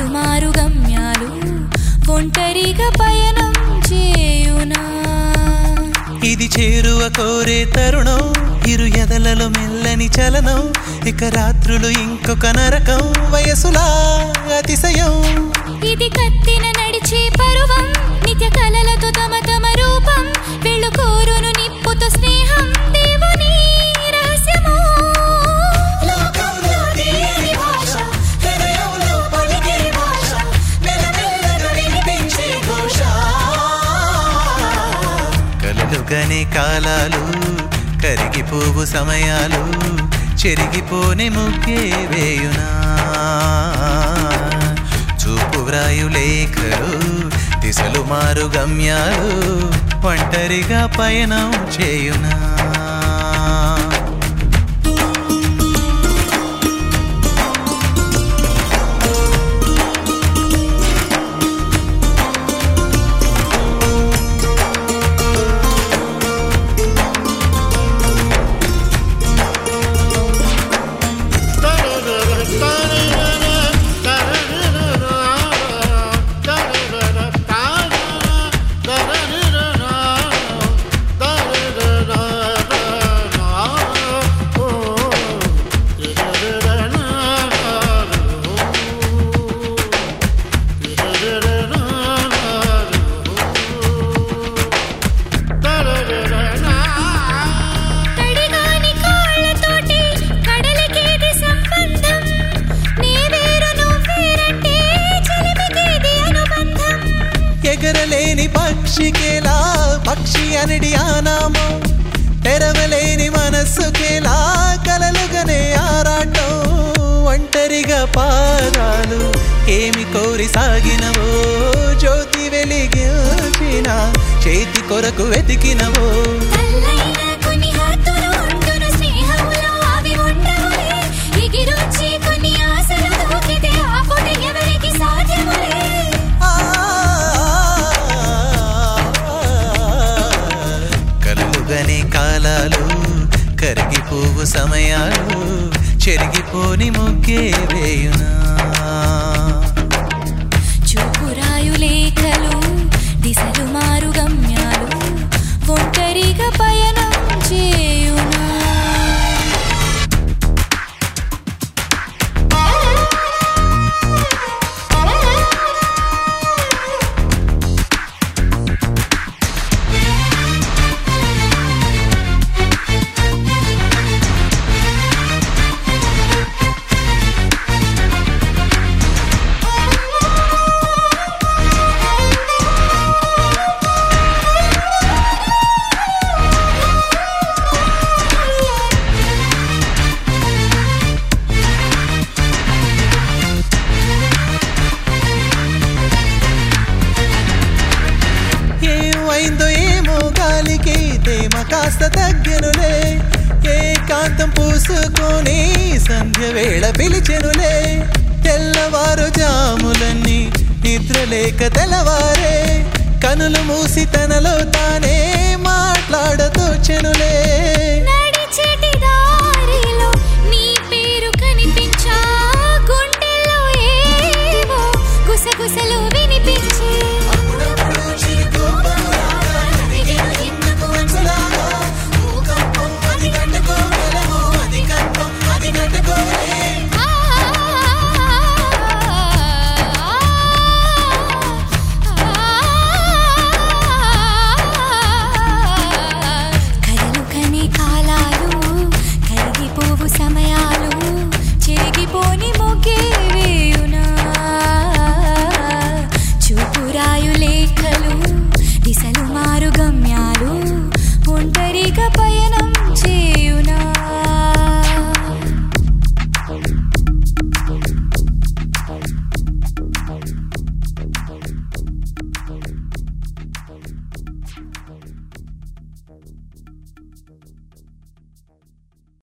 దిశలు మారు గమ్యాలు ఒంటరిగా పయనం చేయునా ఇది చేరువ కోరే తరుణం ఇరు ఎదలలో మెల్లని చలనం ఇక రాత్రులు ఇంకొక నరకం వయసులా అతిశయం ఇది కత్తిన నడిచే పరువం నిత్య కలలతో తమ తమ రూపం వెళ్ళు కోరును నిప్పుతో స్నేహం దేవుని రహస్యము కలలుగనే కాలాలు కరిగిపోవు సమయాలు చెరిగిపోని ముగ్గే వేయునా చూపు వ్రాయు లేఖలు దిశలు మారు గమ్యాలు ఒంటరిగా పయనం చేయునా తడిగాని కాళ్ళతోటి కడలికేది సంబంధం నీ వేరు నువ్వేరంటే చెలిమికేది అనుబంధం ఎగరలేని పక్షికేలా పక్షి అనడి ఆనామం తెరవలేని మనస్సుకేలా కలలుగనే ఆరాటం ఒంటరిగా పాదాలు ఏమి కోరి సాగినవో జ్యోతి వెలిగిన చేతి కొరకు వెతికినవో తల్లైన కొన్ని హద్దులు ఉండును స్నేహములో అవి ఉండవులే ఎగిరొచ్చి కొన్ని ఆశలు దూకితే ఆపుట ఎవరికి సాధ్యములే కలుగని కాలాలు కరిగిపోవు సమయాలు చెరిగిపోని ముగ్గే వేయునా చూపురాయు లేఖలు దిశలు మారు గమ్యాలు ఒంటరిగా పయనం చేయునా ఏమైందో ఏమో గాలికి తేమ కాస్త తగ్గెనులే ఏకాంతం పూసుకొని సంధ్య వేళ పిలిచెనులే తెల్లవారు జాములన్నీ నిద్రలేక తెల్లవారే కనులు మూసి తనలో తానే మాట్లాడతోచెనులే నడిచేటి దారిలో నీ పేరు కనిపించా గుండెల్లో ఏవో గుసగుసలు వినిపించే ఆ, కలలు కనే కాలాలు కరిగిపోవు సమయాలు చెరిగిపోని మొగ్గే వేయునా చూపురాయు లేఖలు దిశలు మారు గమ్యాలు ఒంటరిగా పయనం